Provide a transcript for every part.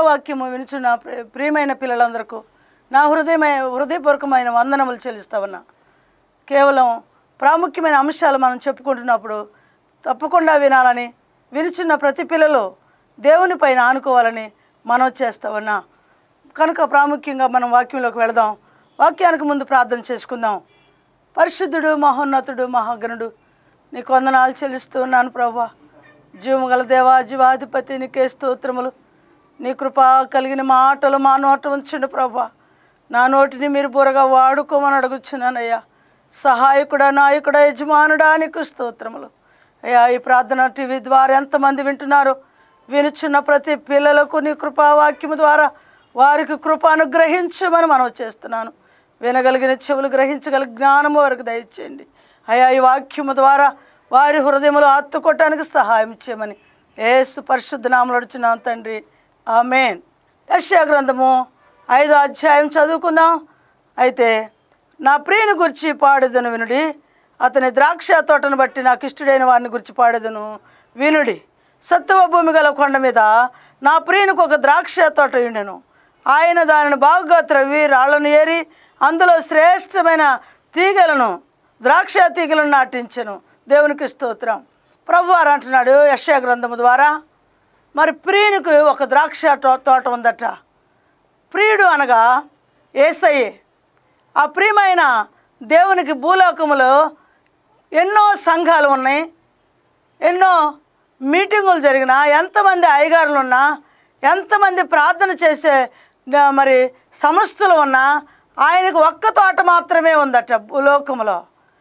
వాక్యము వినుచున్న ప్రి- ప్రియమైన పిల్లలందరకు నా హృదయమైన హృదయపూర్వకమైన వందనములు చెల్లిస్తా ఉన్నా కేవలం ప్రాముఖ్యమైన అంశాలు మనం చెప్పుకుంటున్నప్పుడు తప్పకుండా వినాలని వినుచున్న ప్రతి పిల్లలు దేవుని పైన ఆనుకోవాలని మనం చేస్తా ఉన్నా కనుక ప్రాముఖ్యంగా మనం వాక్యంలోకి వెళదాం వాక్యానికి ముందు ప్రార్థన చేసుకుందాం పరిశుద్ధుడు మహోన్నతుడు మహాగణుడు నీకు వందనాలు చెల్లిస్తూ ఉన్నాను ప్రభా జీవము గల దేవా జీవాధిపతి నీకే స్తోత్రములు నీ కృప కలిగిన మాటలు మా నోట ఉంచండి ప్రభా నా నోటిని మీరు బురగా వాడుకోమని అడుగుచున్నానయ్యా సహాయకుడా నాయకుడా యజమానుడా నీకు స్తోత్రములు అయ్యా ఈ ప్రార్థన టీవీ ద్వారా ఎంతమంది వింటున్నారు వినుచున్న ప్రతి పిల్లలకు నీ కృపావాక్యము ద్వారా వారికి కృప అనుగ్రహించమని మనం చేస్తున్నాను వినగలిగిన చెవులు గ్రహించగల జ్ఞానము వారికి దయచేయండి అయా ఈ వాక్యము ద్వారా వారి హృదయములు ఆత్తుకోవటానికి సహాయం చేయమని ఏసు పరిశుద్ధ నామలు అడుచున్నాం తండ్రి ఆమెన్ యశ్యా గ్రంథము ఐదో అధ్యాయం చదువుకుందాం అయితే నా ప్రియుని గురించి పాడేదను వినుడి అతని ద్రాక్ష తోటను బట్టి నాకు ఇష్టడైన వారిని గురించి పాడేదను వినుడి సత్తువ భూమి గల కొండ మీద నా ప్రియునికి ఒక ద్రాక్ష తోట ఉండెను ఆయన దానిని బాగుగా త్రవ్వి రాళ్లను ఏరి అందులో శ్రేష్టమైన తీగలను ద్రాక్ష తీగలను నాటించెను దేవునికి స్తోత్రం ప్రభు వారు అంటున్నాడు యశ్యా గ్రంథము ద్వారా మరి ప్రియునికి ఒక ద్రాక్ష తో- తోట ఉందట ప్రియుడు అనగా ఏసయ్యే ఆ ప్రియమైన దేవునికి భూలోకములో ఎన్నో సంఘాలు ఉన్నాయి ఎన్నో మీటింగులు జరిగినా ఎంతమంది అయ్యగారులు ఉన్నా ఎంతమంది ప్రార్థన చేసే న- మరి సంస్థలు ఉన్నా ఆయనకు ఒక్క తోట మాత్రమే ఉందట భూలోకములో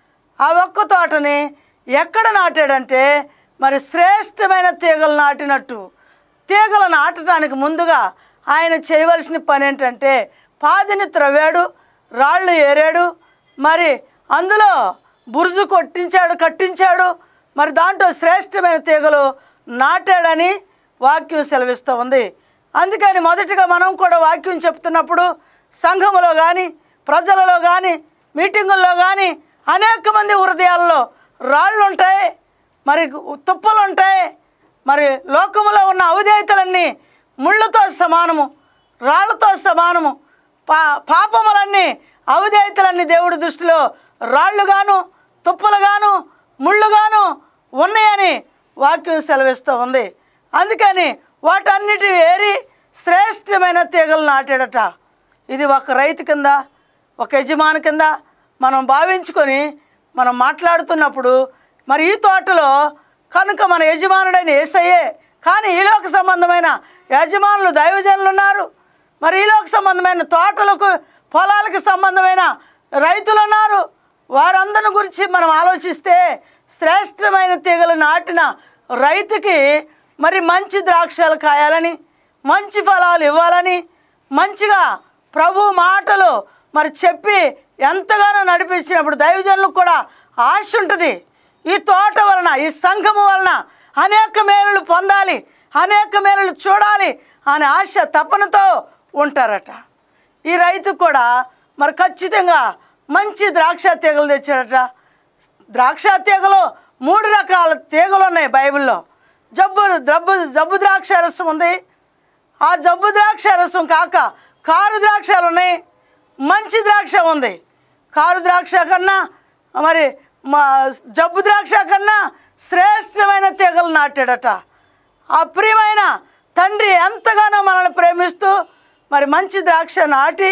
ఆ ఒక్క తోటని ఎక్కడ నాటాడంటే మరి శ్రేష్టమైన తీగలు నాటినట్టు తీగలు నాటడానికి ముందుగా ఆయన చేయవలసిన పని ఏంటంటే పాదిని త్రవ్వాడు రాళ్ళు ఏరాడు మరి అందులో బురుజు కొట్టించాడు కట్టించాడు మరి దాంట్లో శ్రేష్టమైన తీగలు నాటాడని వాక్యం సెలవిస్తూ ఉంది అందుకని మొదటిగా మనం కూడా వాక్యం చెప్తున్నప్పుడు సంఘములో కానీ ప్రజలలో కానీ మీటింగుల్లో కానీ అనేక మంది హృదయాల్లో రాళ్ళు ఉంటాయి మరి తుప్పలు ఉంటాయి మరి లోకములో ఉన్న అవిధేయతలన్నీ ముళ్ళతో సమానము రాళ్లతో సమానము పా పాపములన్నీ అవిధేయతలన్నీ దేవుడి దృష్టిలో రాళ్ళుగాను తుప్పలుగాను ముళ్ళుగాను ఉన్నాయని వాక్యం సెలవిస్తూ ఉంది అందుకని వాటన్నిటి ఏరి శ్రేష్టమైన తీగలు నాటాడట ఇది ఒక రైతు కింద ఒక యజమాని కింద మనం భావించుకొని మనం మాట్లాడుతున్నప్పుడు మరి ఈ తోటలో కనుక మన యజమానుడైన ఏసయ్యే కానీ ఈలోక సంబంధమైన యజమానులు దైవజనులు ఉన్నారు మరి ఈలోక సంబంధమైన తోటలకు పొలాలకు సంబంధమైన రైతులు ఉన్నారు వారందరి గురించి మనం ఆలోచిస్తే శ్రేష్టమైన తీగలు నాటిన రైతుకి మరి మంచి ద్రాక్షలు కాయాలని మంచి ఫలాలు ఇవ్వాలని మంచిగా ప్రభు మాటలు మరి చెప్పి ఎంతగానో నడిపించినప్పుడు దైవజనులకు కూడా ఆశ ఉంటుంది ఈ తోట వలన ఈ సంఘము వలన అనేక మేలులు పొందాలి అనేక మేలులు చూడాలి అనే ఆశ తపనతో ఉంటారట ఈ రైతు కూడా మరి ఖచ్చితంగా మంచి ద్రాక్ష తీగలు తెచ్చాడట ద్రాక్ష తీగలు మూడు రకాల తీగలు ఉన్నాయి బైబిల్లో జబ్బు జబ్బు జబ్బు ద్రాక్ష రసం ఉంది ఆ జబ్బు ద్రాక్ష రసం కాక కారు ద్రాక్షలు ఉన్నాయి మంచి ద్రాక్ష ఉంది కారు ద్రాక్ష కన్నా మరి మా జబ్బు ద్రాక్ష కన్నా శ్రేష్టమైన తీగలు నాటాడట ఆ ప్రియమైన తండ్రి ఎంతగానో మనల్ని ప్రేమిస్తూ మరి మంచి ద్రాక్ష నాటి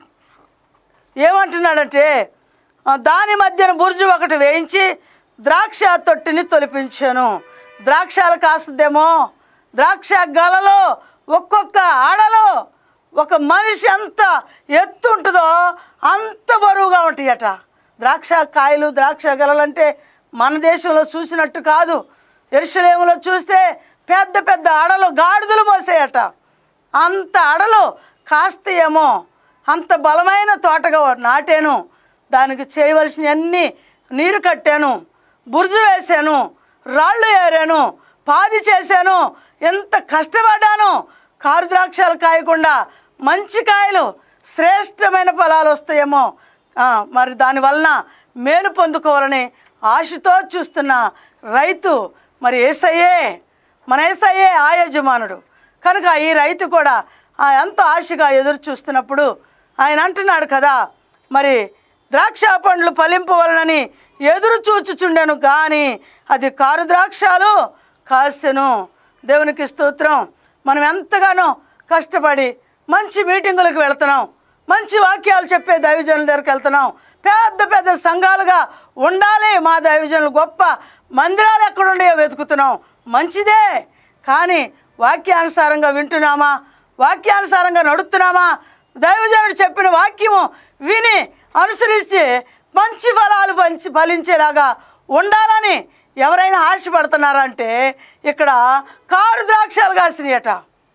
ఏమంటున్నాడంటే ఆ, దాని మధ్యన బుర్జు ఒకటి వేయించి ద్రాక్ష తొట్టిని తొలిపించాను ద్రాక్షాలు కాస్తుందేమో ద్రాక్ష గలలో ఒక్కొక్క ఆడలో ఒక మనిషి ఎంత ఎత్తు ఉంటుందో అంత బరువుగా ఉంటాయట ద్రాక్ష కాయలు ద్రాక్ష గలలంటే మన దేశంలో చూసినట్టు కాదు ఎరుసలేములో చూస్తే పెద్ద పెద్ద అడలు గాడిదలు మోసాయట అంత అడలు కాస్తాయేమో అంత బలమైన తోటగా నాటాను దానికి చేయవలసినవన్నీ నీరు కట్టాను బురుజు వేశాను రాళ్ళు ఏరాను పాది చేశాను ఎంత కష్టపడ్డాను కారు ద్రాక్షాలు కాయకుండా మంచి కాయలు శ్రేష్టమైన ఫలాలు వస్తాయేమో ఆ, మరి దానివలన మేలు పొందుకోవాలని ఆశతో చూస్తున్న రైతు మరి ఏసయ్యే మన ఏసయ్యే ఆ యజమానుడు కనుక ఈ రైతు కూడా ఆ ఎంతో ఆశగా ఎదురు చూస్తున్నప్పుడు ఆయన అంటున్నాడు కదా మరి ద్రాక్ష పండ్లు ఫలింపవలనని ఎదురు చూచుచుండెను కానీ అది కారు ద్రాక్షాలు కాసెను దేవునికి స్తోత్రం మనం ఎంతగానో కష్టపడి మంచి మీటింగులకు వెళ్తున్నాం మంచి వాక్యాలు చెప్పే దైవజనుల దగ్గరికి వెళ్తున్నాం పెద్ద పెద్ద సంఘాలుగా ఉండాలి మా దైవజనులు గొప్ప మందిరాలు ఎక్కడుండయో వెతుకుతున్నాం మంచిదే కానీ వాక్యానుసారంగా వింటున్నామా వాక్యానుసారంగా నడుస్తున్నామా దైవజనుడు చెప్పిన వాక్యము విని అనుసరించి మంచి ఫలాలు పంచి ఫలించేలాగా ఉండాలని ఎవరైనా ఆశపడుతున్నారంటే ఇక్కడ కారు ద్రాక్షాలు కాసినాయట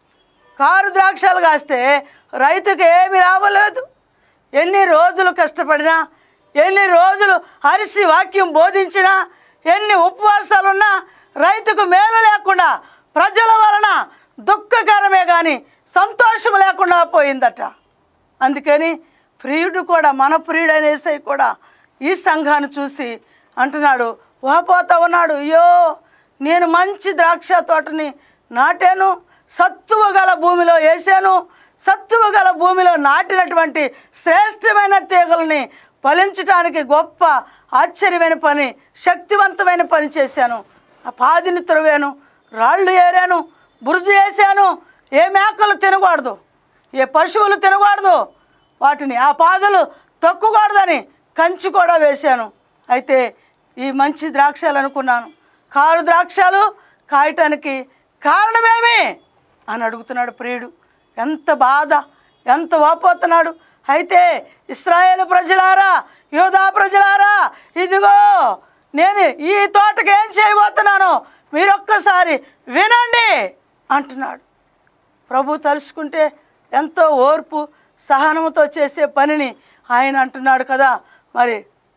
కారు ద్రాక్షాలు కాస్తే రైతుకి ఏమి లాభం లేదు ఎన్ని రోజులు కష్టపడినా ఎన్ని రోజులు అరిసి వాక్యం బోధించినా ఎన్ని ఉపవాసాలున్నా రైతుకు మేలు లేకుండా ప్రజల వలన దుఃఖకరమే కానీ సంతోషం లేకుండా పోయిందట అందుకని ప్రియుడు కూడా మన ప్రియుడైన యేసై కూడా ఈ సంఘాన్ని చూసి అంటున్నాడు వాపోతా ఉన్నాడు అయ్యో నేను మంచి ద్రాక్ష తోటని నాటాను సత్తువ గల భూమిలో వేసాను సత్తువ గల భూమిలో నాటినటువంటి శ్రేష్టమైన తీగలని ఫలించటానికి గొప్ప ఆశ్చర్యమైన పని శక్తివంతమైన పని చేశాను ఆ పాదిని తురవాను రాళ్ళు ఏరాను బురుజు వేసాను ఏ మేకలు తినకూడదు ఏ పశువులు తినకూడదు వాటిని ఆ పాదులు తొక్కకూడదని కంచి కూడా వేశాను అయితే ఈ మంచి ద్రాక్షాలు అనుకున్నాను కారు ద్రాక్షాలు కాయటానికి కారణమేమి అని అడుగుతున్నాడు ప్రియుడు ఎంత బాధ ఎంత వాపోతున్నాడు అయితే ఇస్రాయేల్ ప్రజలారా యోధా ప్రజలారా ఇదిగో నేను ఈ తోటకి ఏం చేయబోతున్నాను మీరొక్కసారి వినండి అంటున్నాడు ప్రభు తలుచుకుంటే ఎంతో ఓర్పు సహనముతో చేసే పనిని ఆయన అంటున్నాడు కదా మరి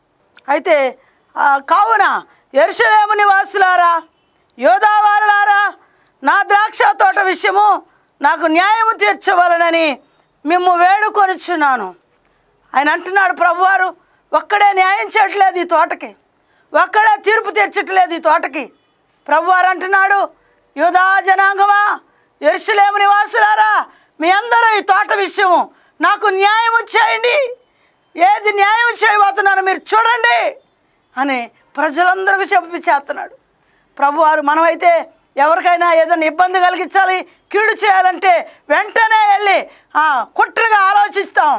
అయితే ఆ, కావున ఎరుసలేము నివాసులారా యోధావారులారా నా ద్రాక్ష తోట విషయము నాకు న్యాయము తీర్చవలనని మిమ్ము వేడుకొనుచున్నాను ఆయన అంటున్నాడు ప్రభువారు ఒక్కడే న్యాయం చేయట్లేదు ఈ తోటకి ఒక్కడే తీర్పు తీర్చట్లేదు ఈ తోటకి ప్రభువారు అంటున్నాడు యూదా జనాంగమా ఎరుసలేము నివాసులారా మీ అందరూ ఈ తోట విషయం నాకు న్యాయం చేయండి ఏది న్యాయం చేయబోతున్నారో మీరు చూడండి అని ప్రజలందరికీ చెప్పి చేస్తున్నాడు ప్రభువారు మనమైతే ఎవరికైనా ఏదైనా ఇబ్బంది కలిగించాలి కీడు చేయాలంటే వెంటనే వెళ్ళి ఆ, కుట్రగా ఆలోచిస్తాం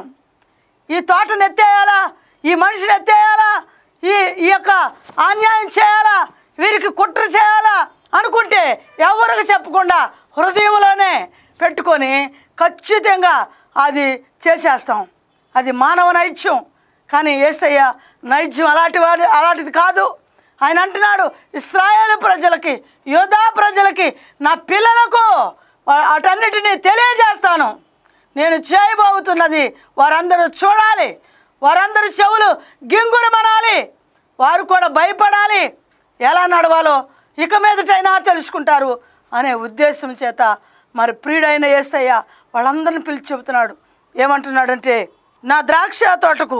ఈ తోటను ఎత్తేయాలా ఈ మనిషిని ఎత్తేయాలా ఈ ఈ యొక్క అన్యాయం చేయాలా వీరికి కుట్ర చేయాలా అనుకుంటే ఎవరికి చెప్పకుండా హృదయంలోనే పెట్టుకొని ఖచ్చితంగా అది చేసేస్తాం అది మానవ నైత్యం కానీ ఏసయ్య నైత్యం అలాంటి వాడు అలాంటిది కాదు ఆయన అంటున్నాడు ఇస్రాయేల్ ప్రజలకి యోధా ప్రజలకి నా పిల్లలకు వా- వాటన్నిటినీ తెలియజేస్తాను నేను చేయబోతున్నది వారందరూ చూడాలి వారందరి చెవులు గింగురు మనాలి వారు కూడా భయపడాలి ఎలా నడవాలో ఇక మీదటైనా తెలుసుకుంటారు అనే ఉద్దేశం చేత మరి ప్రియుడైన యేసయ్య వాళ్ళందరిని పిలిచి చెబుతున్నాడు ఏమంటున్నాడంటే నా ద్రాక్ష తోటకు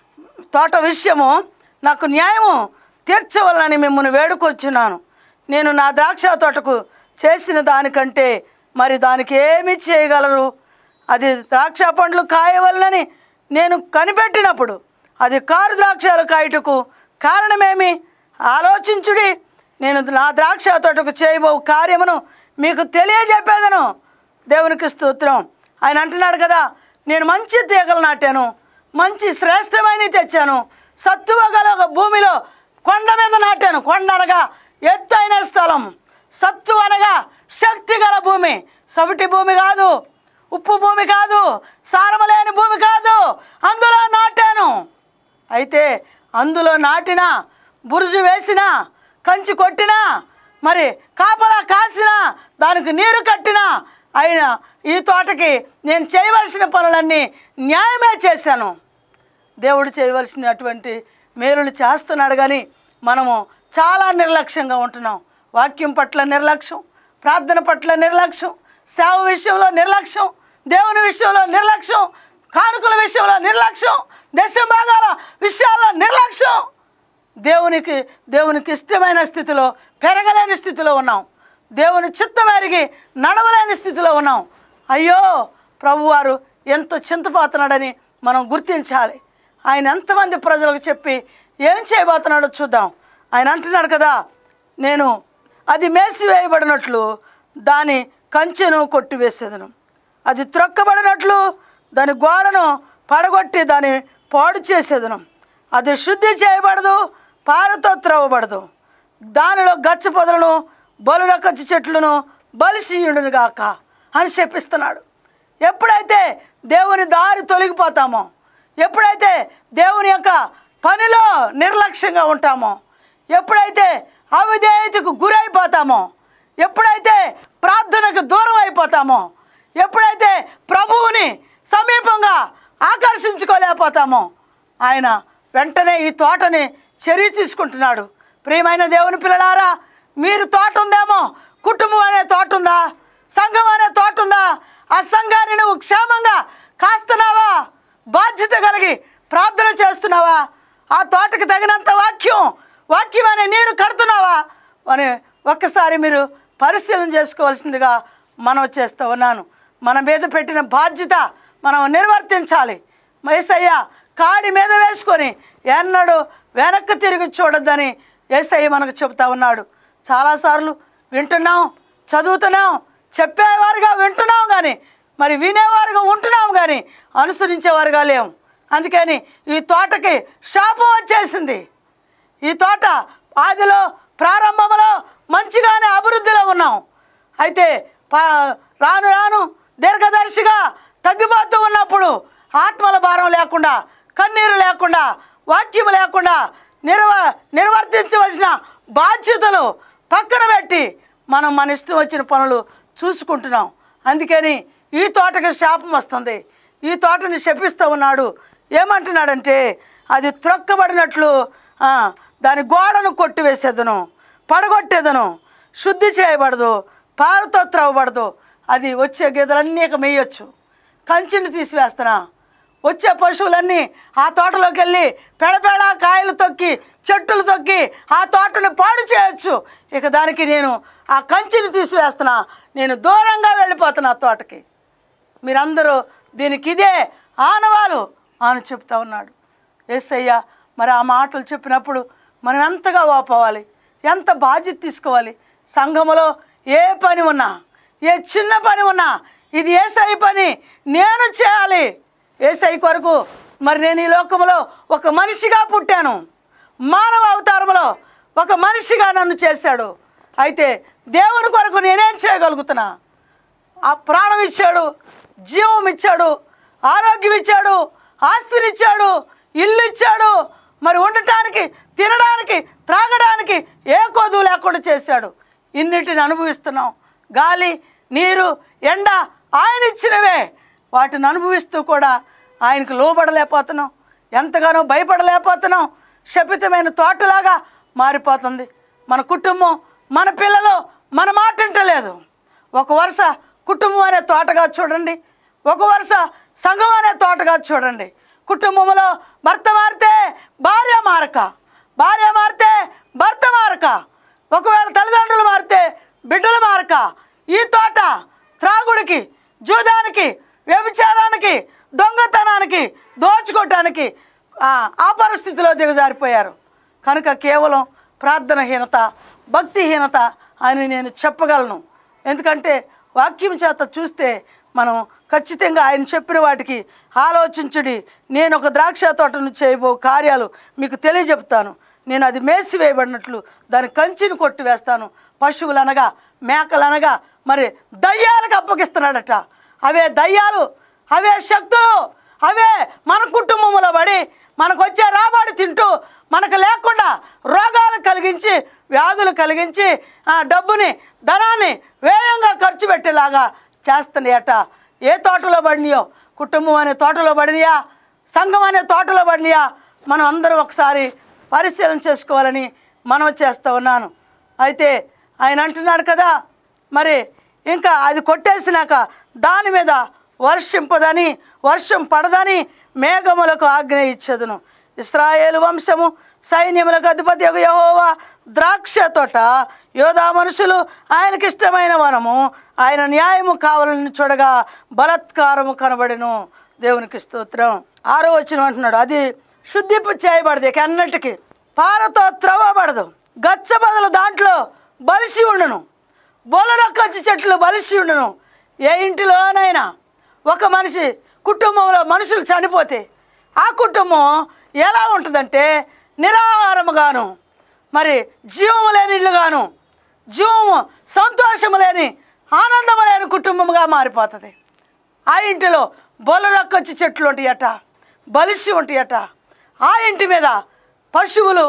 తోట విషయము నాకు న్యాయము తీర్చవలనని మిమ్మల్ని వేడుకొచ్చున్నాను నేను నా ద్రాక్ష తోటకు చేసిన దానికంటే మరి దానికి ఏమి చేయగలరు అది ద్రాక్ష పండ్లు కాయవలనని నేను కనిపెట్టినప్పుడు అది కారు ద్రాక్షాలు కాయటకు కారణమేమి ఆలోచించుడి నేను నా ద్రాక్ష తోటకు చేయబో కార్యమును మీకు తెలియజెప్పేదను దేవునికి స్తోత్రం ఆయన అంటున్నాడు కదా నేను మంచి తీగలు నాటాను మంచి శ్రేష్టమైనవి తెచ్చాను సత్తువ గల ఒక భూమిలో కొండ మీద నాటాను కొండ అనగా ఎత్తైన స్థలం సత్తు అనగా శక్తి గల భూమి సవిటి భూమి కాదు ఉప్పు భూమి కాదు సారము లేని భూమి కాదు అందులో నాటాను అయితే అందులో నాటిన బురుజు వేసిన కంచి కొట్టినా మరి కాపలా కాసిన దానికి నీరు కట్టినా అయినా ఈ తోటకి నేను చేయవలసిన పనులన్నీ న్యాయమే చేశాను దేవుడు చేయవలసినటువంటి మేలులు చేస్తున్నాడు కానీ మనము చాలా నిర్లక్ష్యంగా ఉంటున్నాం వాక్యం పట్ల నిర్లక్ష్యం ప్రార్థన పట్ల నిర్లక్ష్యం సేవ విషయంలో నిర్లక్ష్యం దేవుని విషయంలో నిర్లక్ష్యం కానుకల విషయంలో నిర్లక్ష్యం దశ భాగాల విషయాల్లో నిర్లక్ష్యం దేవునికి దేవునికి ఇష్టమైన స్థితిలో పెరగలేని స్థితిలో ఉన్నాం దేవుని చిత్తం ఎరిగి నడవలేని స్థితిలో ఉన్నాం అయ్యో ప్రభువారు ఎంత చింతపోతున్నాడని మనం గుర్తించాలి ఆయన ఎంతమంది ప్రజలకు చెప్పి ఏం చేయబోతున్నాడో చూద్దాం ఆయన అంటున్నాడు కదా నేను అది మేసివేయబడినట్లు దాని కంచెను కొట్టివేసేదను అది త్రొక్కబడినట్లు దాని గోడను పడగొట్టి దాన్ని పాడు చేసేదను అది శుద్ధి చేయబడదు పారతో త్రవ్వబడదు దానిలో గచ్చ పొదలను బలుల కచ్చి చెట్లను బలిసీయుడును గాక అని చెప్పిస్తున్నాడు ఎప్పుడైతే దేవుని దారి తొలగిపోతామో ఎప్పుడైతే దేవుని యొక్క పనిలో నిర్లక్ష్యంగా ఉంటామో ఎప్పుడైతే అవిధేయతకు గురైపోతామో ఎప్పుడైతే ప్రార్థనకు దూరం అయిపోతామో ఎప్పుడైతే ప్రభువుని సమీపంగా ఆకర్షించుకోలేకపోతామో ఆయన వెంటనే ఈ తోటని చర్య తీసుకుంటున్నాడు ప్రియమైన దేవుని పిల్లలారా మీరు తోట ఉందేమో కుటుంబం అనే తోట ఉందా సంఘం అనే తోట ఉందా ఆ సంఘాన్ని నువ్వు క్షేమంగా కాస్తున్నావా బాధ్యత కలిగి ప్రార్థన చేస్తున్నావా ఆ తోటకి తగినంత వాక్యం వాక్యం అనే నీరు కడుతున్నావా అని ఒక్కసారి మీరు పరిశీలన చేసుకోవాల్సిందిగా మనం చేస్తూ ఉన్నాను మన మీద పెట్టిన బాధ్యత మనం నిర్వర్తించాలి ఏసయ్య కాడి మీద వేసుకొని ఎన్నడూ వెనక్కి తిరిగి చూడొద్దని ఏసయ్య మనకు చెబుతా ఉన్నాడు చాలాసార్లు వింటున్నాం చదువుతున్నాం చెప్పేవారుగా వింటున్నాం కానీ మరి వినేవారుగా ఉంటున్నాం కానీ అనుసరించేవారుగా లేం అందుకని ఈ తోటకి శాపం వచ్చేసింది ఈ తోట ఆదిలో ప్రారంభంలో మంచిగానే అభివృద్ధిలో ఉన్నాం అయితే పా- రాను రాను దీర్ఘదర్శిగా తగ్గిపోతూ ఉన్నప్పుడు ఆత్మల భారం లేకుండా కన్నీరు లేకుండా వాక్యం లేకుండా నిర్వ నిర్వర్తించవలసిన బాధ్యతలు పక్కన పెట్టి మనం మన ఇష్టం వచ్చిన పనులు చూసుకుంటున్నాం అందుకని ఈ తోటకి శాపం వస్తుంది ఈ తోటని శపిస్తూ ఉన్నాడు ఏమంటున్నాడంటే అది త్రొక్కబడినట్లు ఆ, దాని గోడను కొట్టివేసేదను పడగొట్టేదను శుద్ధి చేయబడదు పాలతో త్రవ్వబడదు అది వచ్చే గేదెలన్నీ ఇక మేయొచ్చు కంచిని తీసివేస్తున్నా వచ్చే పశువులన్నీ ఆ తోటలోకి వెళ్ళి పెడపెడ కాయలు తొక్కి చెట్టులు తొక్కి ఆ తోటను పాడు చేయొచ్చు ఇక దానికి నేను ఆ కంచిని తీసివేస్తున్నా నేను దూరంగా వెళ్ళిపోతున్నా ఆ తోటకి మీరందరూ దీనికి ఇదే ఆనవాలు అని చెప్తా ఉన్నాడు ఏసయ్య మరి ఆ మాటలు చెప్పినప్పుడు మనం ఎంతగా వాపోవాలి ఎంత బాధ్యత తీసుకోవాలి సంఘములో ఏ పని ఉన్నా ఏ చిన్న పని ఉన్నా ఇది ఏసై పని నేను చేయాలి ఏసై కొరకు మరి నేను ఈ లోకంలో ఒక మనిషిగా పుట్టాను మానవ అవతారంలో ఒక మనిషిగా నన్ను చేశాడు అయితే దేవుని కొరకు నేనేం చేయగలుగుతున్నా ఆ ప్రాణం ఇచ్చాడు జీవం ఇచ్చాడు ఆరోగ్యం ఇచ్చాడు ఆస్తినిచ్చాడు ఇల్లు ఇచ్చాడు మరి ఉండటానికి తినడానికి త్రాగడానికి ఏ కొదువు లేకుండా చేశాడు ఇన్నిటిని అనుభవిస్తున్నాం గాలి నీరు ఎండ ఆయన ఇచ్చినవే వాటిని అనుభవిస్తూ కూడా ఆయనకు లోబడలేకపోతున్నాం ఎంతగానో భయపడలేకపోతున్నాం శపితమైన తోటలాగా మారిపోతుంది మన కుటుంబం మన పిల్లలు మన మాట వింటలేదు ఒక వరుస కుటుంబం అనే తోటగా చూడండి ఒక వరుస సంఘం అనే తోటగా చూడండి కుటుంబంలో భర్త మారితే భార్య మారక భార్య మారితే భర్త మారక ఒకవేళ తల్లిదండ్రులు మారితే బిడ్డలు మారక ఈ తోట త్రాగుడికి జూదానికి వ్యభిచారానికి దొంగతనానికి దోచుకోవటానికి ఆ, ఆ పరిస్థితిలో దిగజారిపోయారు కనుక కేవలం ప్రార్థనహీనత భక్తిహీనత అని నేను చెప్పగలను ఎందుకంటే వాక్యం చేత చూస్తే మనం ఖచ్చితంగా ఆయన చెప్పిన వాటికి ఆలోచించుడి నేను ఒక ద్రాక్ష తోటను చేయబో కార్యాలు మీకు తెలియజెప్తాను నేను అది మేసివేయబడినట్లు దాని కంచిని కొట్టివేస్తాను పశువులు అనగా మేకలు అనగా మరి దయ్యాలకు అప్పగిస్తున్నాడట అవే దయ్యాలు అవే శక్తులు అవే మన కుటుంబంలో పడి మనకు వచ్చే రాబడి తింటూ మనకు లేకుండా రోగాలు కలిగించి వ్యాధులు కలిగించి ఆ డబ్బుని ధనాన్ని వేయంగా ఖర్చు పెట్టేలాగా చేస్తున్నాయట ఏ తోటలో పడినాయో కుటుంబం అనే తోటలో పడినాయా సంఘం అనే తోటలో పడినాయా మనం అందరం ఒకసారి పరిశీలన చేసుకోవాలని మనం చేస్తూ ఉన్నాను అయితే ఆయన అంటున్నాడు కదా మరి ఇంకా అది కొట్టేసినాక దాని మీద వర్షింపదని వర్షం పడదని మేఘములకు ఆజ్ఞ ఇచ్చదును ఇస్రాయేలు వంశము సైన్యములకు అధిపతి యొక్క యహోవా ద్రాక్ష తోట యోధా మనుషులు ఆయనకి ఇష్టమైన వనము ఆయన న్యాయము కావాలని చూడగా బలత్కారము కనబడెను దేవునికి స్తోత్రం ఆరో వచ్చిన అంటున్నాడు అది శుద్ధింపు చేయబడదు ఇక అన్నటికీ పారతో త్రవ్వబడదు గచ్చ బదులు దాంట్లో బలిసి ఉండును బొలరొక్కచ్చి చెట్లు బలిసి ఉండును ఏ ఇంటిలోనైనా ఒక మనిషి కుటుంబంలో మనుషులు చనిపోతే ఆ కుటుంబం ఎలా ఉంటుందంటే నిరాహారముగాను మరి జీవము లేని ఇల్లుగాను జీవము సంతోషము లేని ఆనందము లేని కుటుంబముగా మారిపోతుంది ఆ ఇంటిలో బొలరొక్కొచ్చి చెట్లు ఉంటాయట బలిసి ఉంటాయట ఆ ఇంటి మీద పశువులు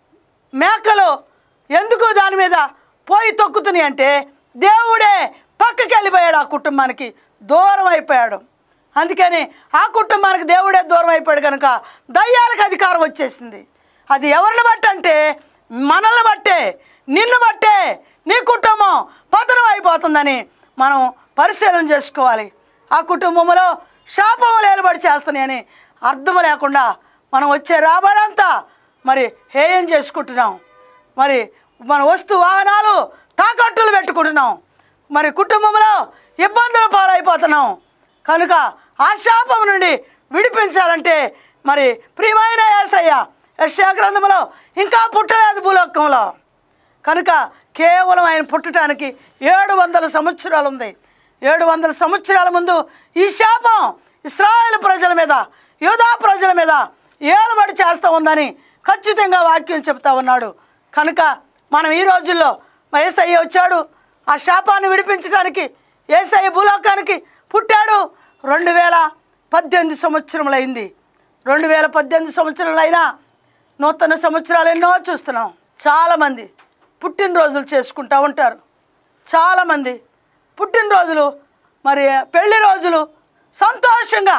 మేకలు ఎందుకు దాని మీద పోయి తొక్కుతున్నాయి అంటే దేవుడే పక్కకి వెళ్ళిపోయాడు ఆ కుటుంబానికి దూరం అయిపోయాడు అందుకని ఆ కుటుంబానికి దేవుడే దూరం అయిపోయాడు కనుక దయ్యాలకు అధికారం వచ్చేసింది అది ఎవరిని బట్టి అంటే మనల్ని బట్టే నిన్ను బట్టే నీ కుటుంబం పతనం అయిపోతుందని మనం పరిశీలన చేసుకోవాలి ఆ కుటుంబంలో శాపం లేనిబడి చేస్తున్నాయని అర్థం లేకుండా మనం వచ్చే రాబడంతా మరి హేయం చేసుకుంటున్నాం మరి మన వస్తు వాహనాలు తాకట్టులు పెట్టుకుంటున్నాం మరి కుటుంబంలో ఇబ్బందుల పాలైపోతున్నాం కనుక ఆ శాపం నుండి విడిపించాలంటే మరి ప్రియమైన ఏసయ్య యశా గ్రంథంలో ఇంకా పుట్టలేదు భూలోకంలో కనుక కేవలం ఆయన పుట్టడానికి ఏడు వందల సంవత్సరాలు ఉంది ఏడు వందల సంవత్సరాల ముందు ఈ శాపం ఇస్రాయేల్ ప్రజల మీద యోధా ప్రజల మీద ఏలుబడి చేస్తూ ఉందని ఖచ్చితంగా వాక్యం చెప్తా ఉన్నాడు కనుక మనం ఈ రోజుల్లో ఏసయ్య వచ్చాడు ఆ శాపాన్ని విడిపించడానికి ఏసయ్య భూలోకానికి పుట్టాడు రెండు వేల పద్దెనిమిది సంవత్సరములైంది రెండు వేల పద్దెనిమిది సంవత్సరాలైనా నూతన సంవత్సరాలు ఎన్నో చూస్తున్నాం చాలామంది పుట్టినరోజులు చేసుకుంటూ ఉంటారు చాలామంది పుట్టినరోజులు మరి పెళ్లి రోజులు సంతోషంగా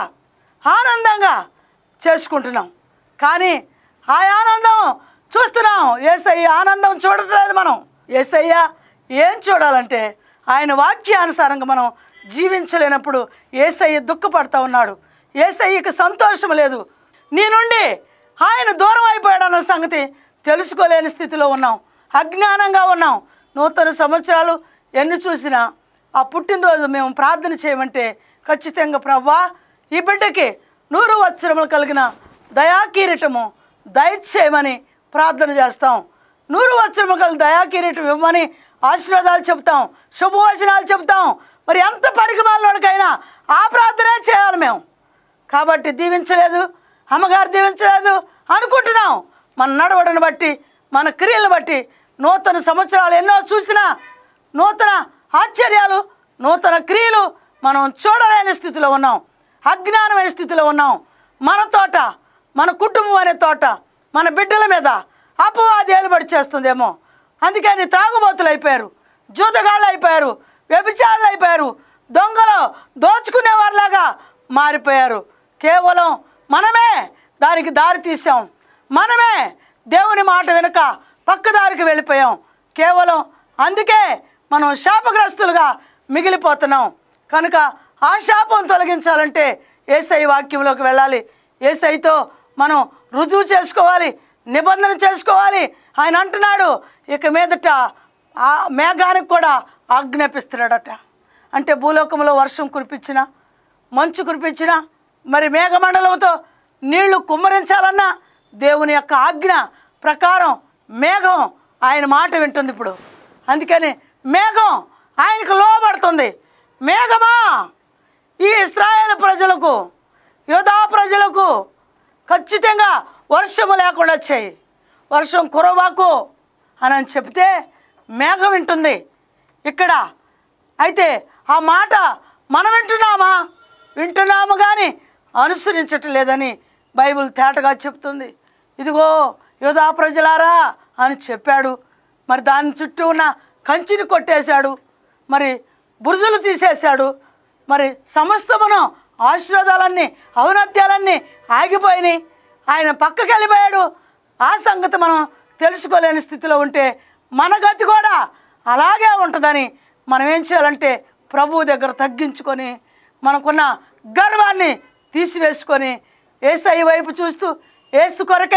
ఆనందంగా చేసుకుంటున్నాం కానీ ఆ ఆనందం చూస్తున్నాం ఏసయ్య ఆనందం చూడట్లేదు మనం ఏసయ్య ఏం చూడాలంటే ఆయన వాక్యానుసారంగా మనం జీవించలేనప్పుడు ఏసయ్య దుఃఖపడతా ఉన్నాడు ఏసయ్యకి సంతోషం లేదు నీ నుండి ఆయన దూరం అయిపోయాడన్న సంగతి తెలుసుకోలేని స్థితిలో ఉన్నాం అజ్ఞానంగా ఉన్నాం నూతన సంవత్సరాలు ఎన్ని చూసినా ఆ పుట్టినరోజు మేము ప్రార్థన చేయమంటే ఖచ్చితంగా ప్రవ్వా ఈ బిడ్డకి నూరు వత్సరములు కలిగిన దయాకీరటము దయచేయమని ప్రార్థన చేస్తాం నూరు వత్సరములు కలిగిన దయాకీరటం ఇవ్వమని ఆశీర్వాదాలు చెప్తాం శుభవచనాలు చెప్తాం మరి ఎంత పరిగమాలలోనికైనా ఆ ప్రార్థనే చేయాలి మేము కాబట్టి దీవించలేదు అమ్మగారు దీవించలేదు అనుకుంటున్నాం మన నడవడిని బట్టి మన క్రియలను బట్టి నూతన సంవత్సరాలు ఎన్నో చూసినా నూతన ఆశ్చర్యాలు నూతన క్రియలు మనం చూడలేని స్థితిలో ఉన్నాం అజ్ఞానమైన స్థితిలో ఉన్నాం మన తోట మన కుటుంబం అనే తోట మన బిడ్డల మీద అపవాది ఏలుబడి చేస్తుందేమో అందుకని త్రాగుబోతులు అయిపోయారు జూతగాళ్ళు అయిపోయారు వ్యభిచారులు అయిపోయారు దొంగలు దోచుకునే వాళ్ళలాగా మారిపోయారు కేవలం మనమే దానికి దారి తీసాం మనమే దేవుని మాట వెనుక పక్కదారికి వెళ్ళిపోయాం కేవలం అందుకే మనం శాపగ్రస్తులుగా మిగిలిపోతున్నాం కనుక ఆ శాపం తొలగించాలంటే ఏసై వాక్యంలోకి వెళ్ళాలి ఏసైతో మనం రుజువు చేసుకోవాలి నిబంధన చేసుకోవాలి ఆయన అంటున్నాడు ఇక మీదట ఆ మేఘానికి కూడా ఆజ్ఞాపిస్తున్నాడట అంటే భూలోకంలో వర్షం కురిపించిన మంచు కురిపించిన మరి మేఘమండలంతో నీళ్లు కుమ్మరించాలన్నా దేవుని యొక్క ఆజ్ఞ ప్రకారం మేఘం ఆయన మాట వింటుంది ఇప్పుడు అందుకని మేఘం ఆయనకు లోబడుతుంది మేఘమా ఈ ఇస్రాయేల్ ప్రజలకు యోధా ప్రజలకు ఖచ్చితంగా వర్షము లేకుండా చేయి వర్షం కురవాకు అని అని చెప్తే మేఘం వింటుంది ఇక్కడ అయితే ఆ మాట మనం వింటున్నామా వింటున్నాము కానీ అనుసరించటం లేదని బైబిల్ తేటగా చెప్తుంది ఇదిగో యోధా ప్రజలారా అని చెప్పాడు మరి దాని చుట్టూ ఉన్న కంచిని కొట్టేశాడు మరి బురుజులు తీసేశాడు మరి సమస్తమును ఆశీర్వాదాలన్నీ ఔన్నత్యాలన్నీ ఆగిపోయినాయి ఆయన పక్కకి వెళ్ళిపోయాడు ఆ సంగతి మనం తెలుసుకోలేని స్థితిలో ఉంటే మన గతి కూడా అలాగే ఉంటుందని మనం ఏం చేయాలంటే ప్రభువు దగ్గర తగ్గించుకొని మనకున్న గర్వాన్ని తీసివేసుకొని ఏసై వైపు చూస్తూ ఏసు కొరకే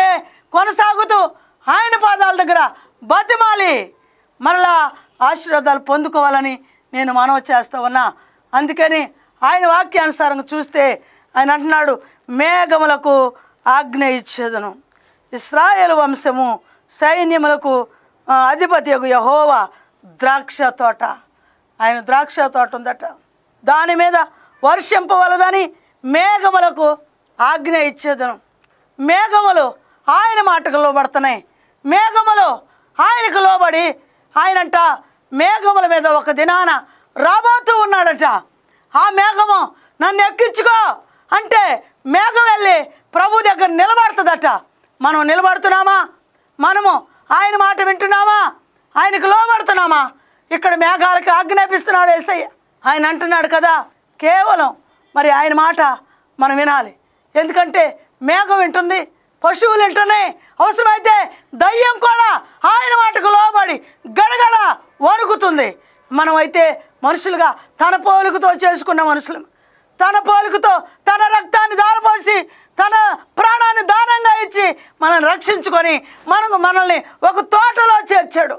కొనసాగుతూ ఆయన పాదాల దగ్గర బతిమాలి మరలా ఆశీర్వాదాలు పొందుకోవాలని నేను మనవి చేస్తా ఉన్నా అందుకని ఆయన వాక్యానుసారంగా చూస్తే ఆయన అంటున్నాడు మేఘములకు ఆజ్ఞ ఇచ్చేదను ఇస్రాయేల్ వంశము సైన్యములకు ఆ, అధిపతి యొక్క యహోవా ద్రాక్ష తోట ఆయన ద్రాక్ష తోట ఉందట దాని మీద వర్షింపవలదని మేఘములకు ఆజ్ఞ ఇచ్చేదను మేఘములు ఆయన మాటకు లోబడుతున్నాయి మేఘములు ఆయనకు లోబడి ఆయనంట మేఘముల మీద ఒక దినాన రాబోతూ ఉన్నాడట ఆ మేఘము నన్ను ఎక్కించుకో అంటే మేఘం వెళ్ళి ప్రభు దగ్గర నిలబడుతుందట మనం నిలబడుతున్నామా మనము ఆయన మాట వింటున్నామా ఆయనకు లోబడుతున్నామా ఇక్కడ మేఘాలకి ఆజ్ఞాపిస్తున్నాడు ఏసయ్య ఆయన అంటున్నాడు కదా కేవలం మరి ఆయన మాట మనం వినాలి ఎందుకంటే మేఘం వింటుంది పశువులు వింటున్నాయి అవసరమైతే దయ్యం కూడా ఆయన మాటకు లోబడి గడగడ వణుకుతుంది మనమైతే మనుషులుగా తన పోలికతో చేసుకున్న మనుషులు తన పోలికతో తన రక్తాన్ని దారపోసి తన ప్రాణాన్ని దానంగా ఇచ్చి మనల్ని రక్షించుకొని మనకు మనల్ని ఒక తోటలో చేర్చాడు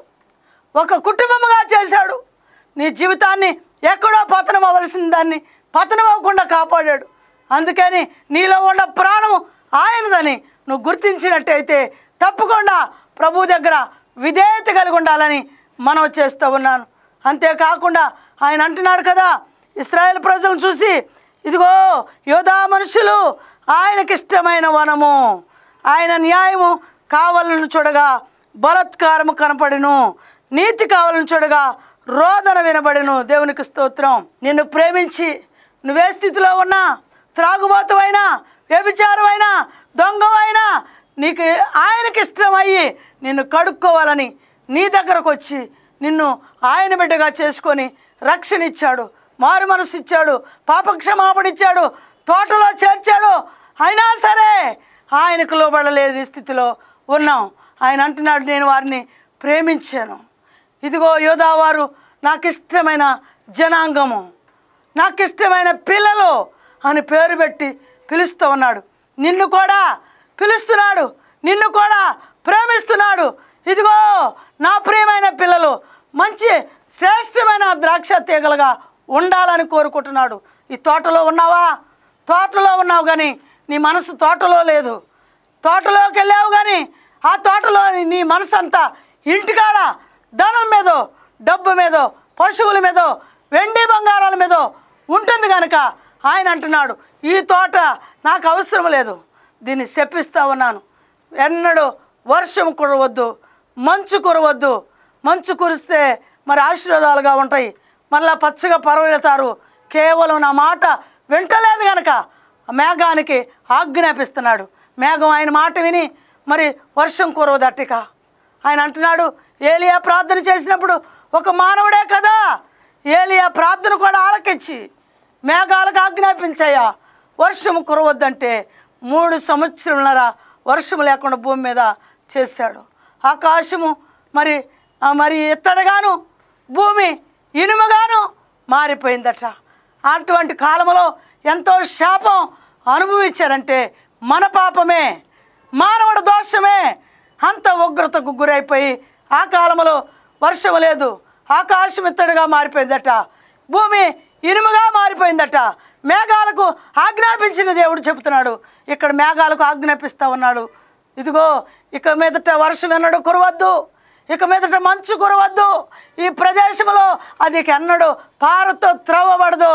ఒక కుటుంబముగా చేశాడు నీ జీవితాన్ని ఎక్కడో పతనం అవ్వలసిన దాన్ని పతనం అవ్వకుండా కాపాడాడు అందుకని నీలో ఉన్న ప్రాణము ఆయనదని నువ్వు గుర్తించినట్టయితే తప్పకుండా ప్రభు దగ్గర విధేయత కలిగి ఉండాలని మనం చేస్తూ ఉన్నాను అంతేకాకుండా ఆయన అంటున్నాడు కదా ఇస్రాయేల్ ప్రజలను చూసి ఇదిగో యోధా మనుషులు ఆయనకిష్టమైన వనము ఆయన న్యాయము కావాలను చూడగా బలత్కారము కనపడును నీతి కావాలని చూడగా రోదన వినబడును దేవునికి స్తోత్రం నిన్ను ప్రేమించి నువ్వే స్థితిలో ఉన్నా త్రాగుబోతువైనా వ్యభిచారమైనా దొంగమైనా నీకు ఆయనకి ఇష్టమయ్యి నిన్ను కడుక్కోవాలని నీ దగ్గరకు వచ్చి నిన్ను ఆయన బిడ్డగా చేసుకొని రక్షణ ఇచ్చాడు మారు మనసు ఇచ్చాడు పాపక్షమాపణ ఇచ్చాడు తోటలో చేర్చాడు అయినా సరే ఆయనకు లోబడలేని స్థితిలో ఉన్నాం ఆయన అంటున్నాడు నేను వారిని ప్రేమించాను ఇదిగో యోధావారు నాకు ఇష్టమైన జనాంగము నాకు ఇష్టమైన పిల్లలు అని పేరు పెట్టి పిలుస్తూ ఉన్నాడు నిన్ను కూడా పిలుస్తున్నాడు నిన్ను కూడా ప్రేమిస్తున్నాడు ఇదిగో నా ప్రియమైన పిల్లలు మంచి శ్రేష్టమైన ద్రాక్ష తీగలుగా ఉండాలని కోరుకుంటున్నాడు ఈ తోటలో ఉన్నావా తోటలో ఉన్నావు కానీ నీ మనసు తోటలో లేదు తోటలోకి వెళ్ళావు కానీ ఆ తోటలో నీ మనసు అంతా ఇంటికాడ ధనం మీదో డబ్బు మీదో పశువుల మీదో వెండి బంగారాల మీదో ఉంటుంది కనుక ఆయన అంటున్నాడు ఈ తోట నాకు అవసరం లేదు దీన్ని శపిస్తా ఉన్నాను ఎన్నడూ వర్షం కురవద్దు మంచు కురవద్దు మంచు కురిస్తే మరి ఆశీర్వాదాలుగా ఉంటాయి మళ్ళా పచ్చగా పరవెడతారు కేవలం నా మాట వింటలేదు కనుక ఆ మేఘానికి ఆజ్ఞాపిస్తున్నాడు మేఘం ఆయన మాట విని మరి వర్షం కురవదట్టిక ఆయన అంటున్నాడు ఏలియా ప్రార్థన చేసినప్పుడు ఒక మానవుడే కదా ఏలియా ప్రార్థన కూడా ఆలకించి మేఘాలకు ఆజ్ఞాపించాయా వర్షం కురవద్దంటే మూడు సంవత్సరాలన్నర వర్షం లేకుండా భూమి మీద చేశాడు ఆకాశము మరి ఆ, మరి ఎత్తడగాను భూమి ఇనుముగాను మారిపోయిందట అటువంటి కాలంలో ఎంతో శాపం అనుభవించారంటే మన పాపమే మానవుడు దోషమే అంత ఉగ్రతకు గురైపోయి ఆ కాలంలో వర్షం లేదు ఆకాశం ఇత్తడిగా మారిపోయిందట భూమి ఇనుముగా మారిపోయిందట మేఘాలకు ఆజ్ఞాపించిన దేవుడు చెబుతున్నాడు ఇక్కడ మేఘాలకు ఆజ్ఞాపిస్తా ఉన్నాడు ఇదిగో ఇక మీదట వర్షం ఎన్నడూ కురవద్దు ఇక మీదట మంచు కురవద్దు ఈ ప్రదేశంలో అది ఇక ఎన్నడూ పారతో త్రవ్వబడదు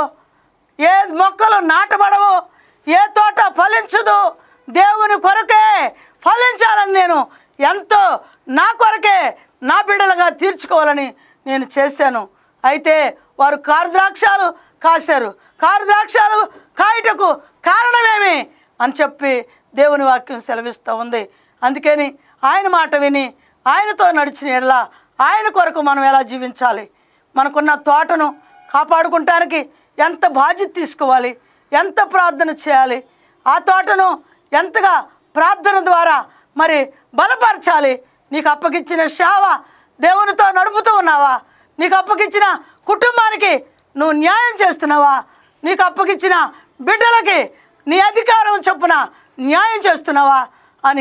ఏ మొక్కలు నాటబడవు ఏ తోట ఫలించదు దేవుని కొరకే ఫలించాలని నేను ఎంతో నా కొరకే నా బిడ్డలుగా తీర్చుకోవాలని నేను చేశాను అయితే వారు కారుద్రాక్షాలు కాశారు కారుద్రాక్షాలు కాయటకు కారణమేమి అని చెప్పి దేవుని వాక్యం సెలవిస్తూ ఉంది అందుకని ఆయన మాట విని ఆయనతో నడిచిన ఎడల ఆయన కొరకు మనం ఎలా జీవించాలి మనకున్న తోటను కాపాడుకుంటానికి ఎంత బాధ్యత తీసుకోవాలి ఎంత ప్రార్థన చేయాలి ఆ తోటను ఎంతగా ప్రార్థన ద్వారా మరి బలపరచాలి నీకు అప్పగిచ్చిన సేవ దేవునితో నడుపుతూ ఉన్నావా నీకు అప్పగిచ్చిన కుటుంబానికి నువ్వు న్యాయం చేస్తున్నావా నీకు అప్పగిచ్చిన బిడ్డలకి నీ అధికారం చొప్పున న్యాయం చేస్తున్నావా అని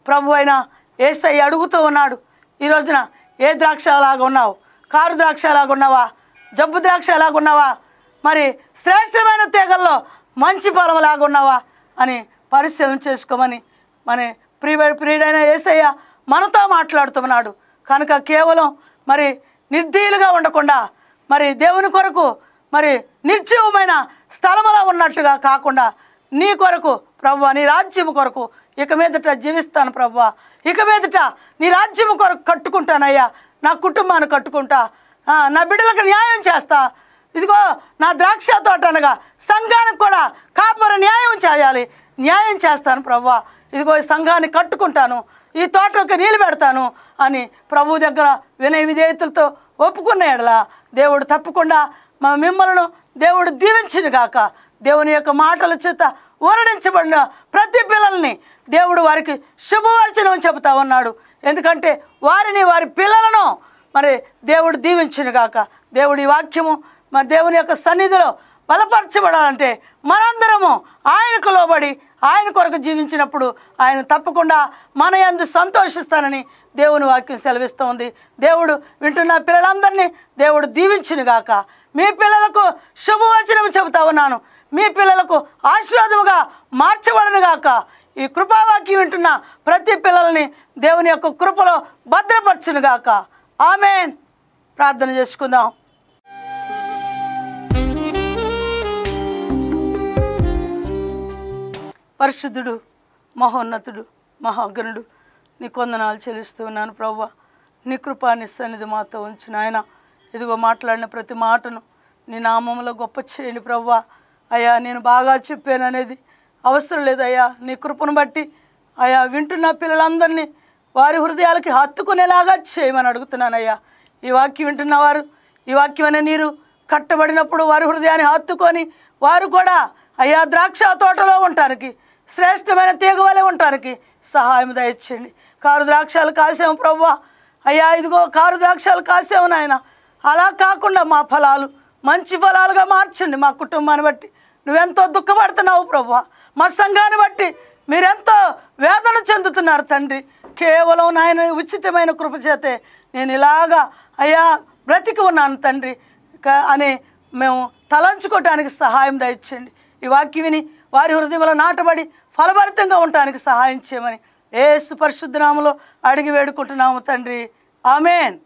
ప్రభు అయిన ఏసై అడుగుతూ ఉన్నాడు ఈ రోజున ఏ ద్రాక్ష లాగా ఉన్నావు కారు ద్రాక్ష లాగా ఉన్నావా జబ్బు ద్రాక్ష లాగా ఉన్నావా మరి శ్రేష్టమైన తీగల్లో మంచి ఫలం లాగా ఉన్నావా అని పరిశీలన చేసుకోమని మన ప్రియ ప్రియుడైన ఏసయ్య మనతో మాట్లాడుతున్నాడు కనుక కేవలం మరి నిర్దీయులుగా ఉండకుండా మరి దేవుని కొరకు మరి నిర్జీవమైన స్థలములో ఉన్నట్టుగా కాకుండా నీ కొరకు ప్రభు నీ రాజ్యము కొరకు ఇక మీదట జీవిస్తాను ప్రభు ఇక మీదట నీ రాజ్యము కొరకు కట్టుకుంటానయ్యా నా కుటుంబాన్ని కట్టుకుంటా ఆ, నా బిడ్డలకు న్యాయం చేస్తా ఇదిగో నా ద్రాక్ష తోట అనగా సంఘానికి కూడా కాపరి న్యాయం చేయాలి న్యాయం చేస్తాను ప్రభు ఇదిగో ఈ సంఘాన్ని కట్టుకుంటాను ఈ తోటకి నీళ్ళు పెడతాను అని ప్రభు దగ్గర వినయ విధేయతలతో ఒప్పుకున్న ఎడల దేవుడు తప్పకుండా మా మిమ్మల్ని దేవుడు దీవించిన గాక దేవుని యొక్క మాటల చేత ఊరడించబడిన ప్రతి పిల్లల్ని దేవుడు వారికి శుభవచనం చెబుతా ఉన్నాడు ఎందుకంటే వారిని వారి పిల్లలను మరి దేవుడు దీవించును గాక దేవుడి వాక్యము మరి దేవుని యొక్క సన్నిధిలో బలపరచబడాలంటే మనందరము ఆయనకు లోబడి ఆయన కొరకు జీవించినప్పుడు ఆయన తప్పకుండా మన యందు సంతోషిస్తానని దేవుని వాక్యం సెలవిస్తూ ఉంది దేవుడు వింటున్న పిల్లలందరినీ దేవుడు దీవించును గాక మీ పిల్లలకు శుభవచనం చెబుతా ఉన్నాను మీ పిల్లలకు ఆశీర్వాదముగా మార్చబడను గాక ఈ కృపావాక్యం వింటున్న ప్రతి పిల్లల్ని దేవుని యొక్క కృపలో భద్రపరచును గాక ఆమెన్ ప్రార్థన చేసుకుందాం పరిశుద్ధుడు మహోన్నతుడు మహాగణుడు నీ కొందనాలు చెల్లిస్తూ ఉన్నాను ప్రవ్వ నీ కృపా నీ సన్నిధి మాతో ఉంచు నాయన ఇదిగో మాట్లాడిన ప్రతి మాటను నీ నామంలో గొప్ప చేయండి ప్రవ్వా అయ్యా నేను బాగా చెప్పాను అనేది అవసరం లేదయ్యా నీ కృపను బట్టి అయ్యా వింటున్న పిల్లలందరినీ వారి హృదయాలకి హత్తుకునేలాగా చేయమని అడుగుతున్నానయ్యా ఈ వాక్యం వింటున్నవారు ఈ వాక్యం అనే నీరు కట్టబడినప్పుడు వారి హృదయాన్ని హత్తుకొని వారు కూడా అయ్యా ద్రాక్ష తోటలో ఉండటానికి శ్రేష్టమైన తీగ వలె ఉండటానికి సహాయం దయచేయండి కారు ద్రాక్షాలు కాసాము ప్రవ్వా అయ్యా ఇదిగో కారు ద్రాక్షాలు కాసాము నాయన అలా కాకుండా మా ఫలాలు మంచి ఫలాలుగా మార్చండి మా కుటుంబాన్ని బట్టి నువ్వెంతో దుఃఖపడుతున్నావు ప్రభా మా సంఘాన్ని బట్టి మీరెంతో వేదన చెందుతున్నారు తండ్రి కేవలం నాయన ఉచితమైన కృప చేతే నేను ఇలాగా అయ్యా బ్రతికి ఉన్నాను తండ్రి క- అని మేము తలంచుకోవటానికి సహాయం దయచేయండి ఈ వాక్యం విని వారి హృదయంలో నాటబడి ఫలభరితంగా ఉండటానికి సహాయం చేయమని ఏసు పరిశుద్ధనామలో అడిగి వేడుకుంటున్నాము తండ్రి ఆమెన్